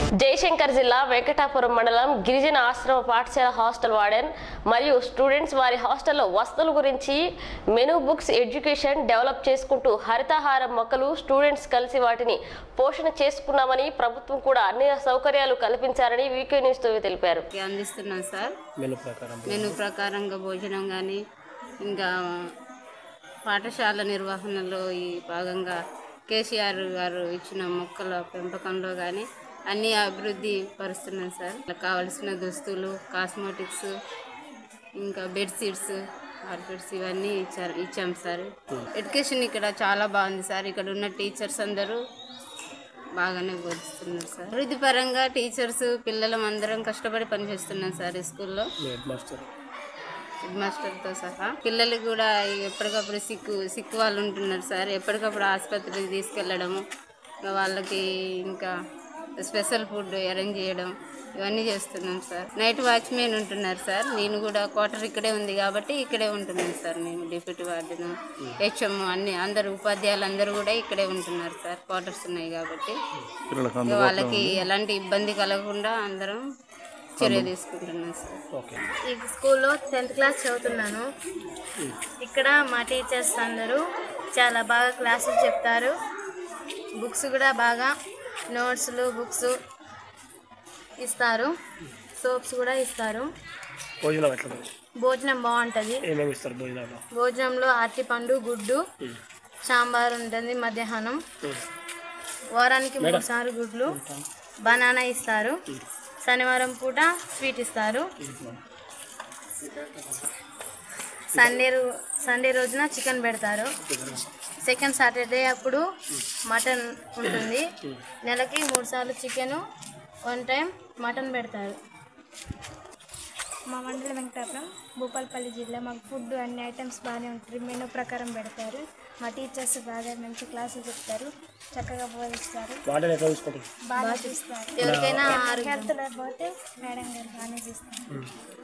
జయశంకర్ జిల్లా వెంకటాపురం మండలం గిరిజన ఆశ్రమ పాఠశాల హాస్టల్ వార్డెన్ మరియు స్టూడెంట్స్ వారి హాస్టల్లో వసతుల గురించి మెనూ బుక్స్ ఎడ్యుకేషన్ డెవలప్ చేసుకుంటూ హరితహారం మొక్కలు స్టూడెంట్స్ కలిసి వాటిని పోషణ చేసుకున్నామని ప్రభుత్వం కూడా అన్ని సౌకర్యాలు కల్పించారని వీకే న్యూస్ తో తెలిపారు కి అందిస్తున్నాం సార్ మెను ప్రకారం మెను ప్రకారంగా భోజనం కానీ ఇంకా పాఠశాల నిర్వహణలో ఈ భాగంగా కేసీఆర్ గారు ఇచ్చిన మొక్కల పెంపకంలో కానీ అన్ని అభివృద్ధి పరుస్తున్నాం సార్ ఇలా కావలసిన దుస్తులు కాస్మెటిక్స్ ఇంకా బెడ్షీట్స్ కార్పెట్స్ ఇవన్నీ ఇచ్చారు ఇచ్చాం సార్ ఎడ్యుకేషన్ ఇక్కడ చాలా బాగుంది సార్ ఇక్కడ ఉన్న టీచర్స్ అందరూ బాగానే బోధిస్తున్నారు సార్ అభివృద్ధి పరంగా టీచర్స్ పిల్లలం అందరం కష్టపడి పనిచేస్తున్నాం సార్ ఈ స్కూల్లో హెడ్ మాస్టర్ హెడ్ మాస్టర్తో సహా పిల్లలు కూడా ఎప్పటికప్పుడు సిక్కు సిక్కు వాళ్ళు ఉంటున్నారు సార్ ఎప్పటికప్పుడు ఆసుపత్రికి తీసుకెళ్ళడము ఇంకా వాళ్ళకి ఇంకా స్పెషల్ ఫుడ్ అరేంజ్ చేయడం ఇవన్నీ చేస్తున్నాం సార్ నైట్ వాచ్మెన్ ఉంటున్నారు సార్ నేను కూడా క్వార్టర్ ఇక్కడే ఉంది కాబట్టి ఇక్కడే ఉంటున్నాను సార్ నేను డిప్యూటీ వార్డెన్ హెచ్ఎం అన్ని అందరు ఉపాధ్యాయులు అందరూ కూడా ఇక్కడే ఉంటున్నారు సార్ క్వార్టర్స్ ఉన్నాయి కాబట్టి ఇక వాళ్ళకి ఎలాంటి ఇబ్బంది కలగకుండా అందరం చర్య తీసుకుంటున్నాం సార్ ఓకే ఈ స్కూల్లో టెన్త్ క్లాస్ చదువుతున్నాను ఇక్కడ మా టీచర్స్ అందరూ చాలా బాగా క్లాసులు చెప్తారు బుక్స్ కూడా బాగా నోట్స్లు బుక్స్ ఇస్తారు సోప్స్ కూడా ఇస్తారు భోజనం ఎట్లా ఉంది? భోజనం బాగుంటుంది ఏమేమి ఇస్తారు భోజనాలు భోజనంలో అరటిపండు గుడ్డు సాంబార్ ఉంటుంది మధ్యాహ్నం వారానికి మూడు సార్లు గుడ్లు బనానా ఇస్తారు శనివారం పూట స్వీట్ ఇస్తారు సండే రో- సండే రోజున చికెన్ పెడతారు సెకండ్ సాటర్డే అప్పుడు మటన్ ఉంటుంది నెలకి మూడు సార్లు చికెను వన్ టైం మటన్ పెడతారు మా మండలం వెంకటాపురం భూపాలపల్లి జిల్లా మాకు ఫుడ్ అన్ని ఐటమ్స్ బాగానే ఉంటుంది మెనూ ప్రకారం పెడతారు మా టీచర్స్ బాగా మంచి క్లాసులు చెప్తారు చక్కగా బోధిస్తారు వాటర్ ఎట్లా చూసుకుంటారు బాగా చూస్తారు ఎవరికైనా హెల్త్ లేకపోతే మేడం గారు బాగానే చూస్తారు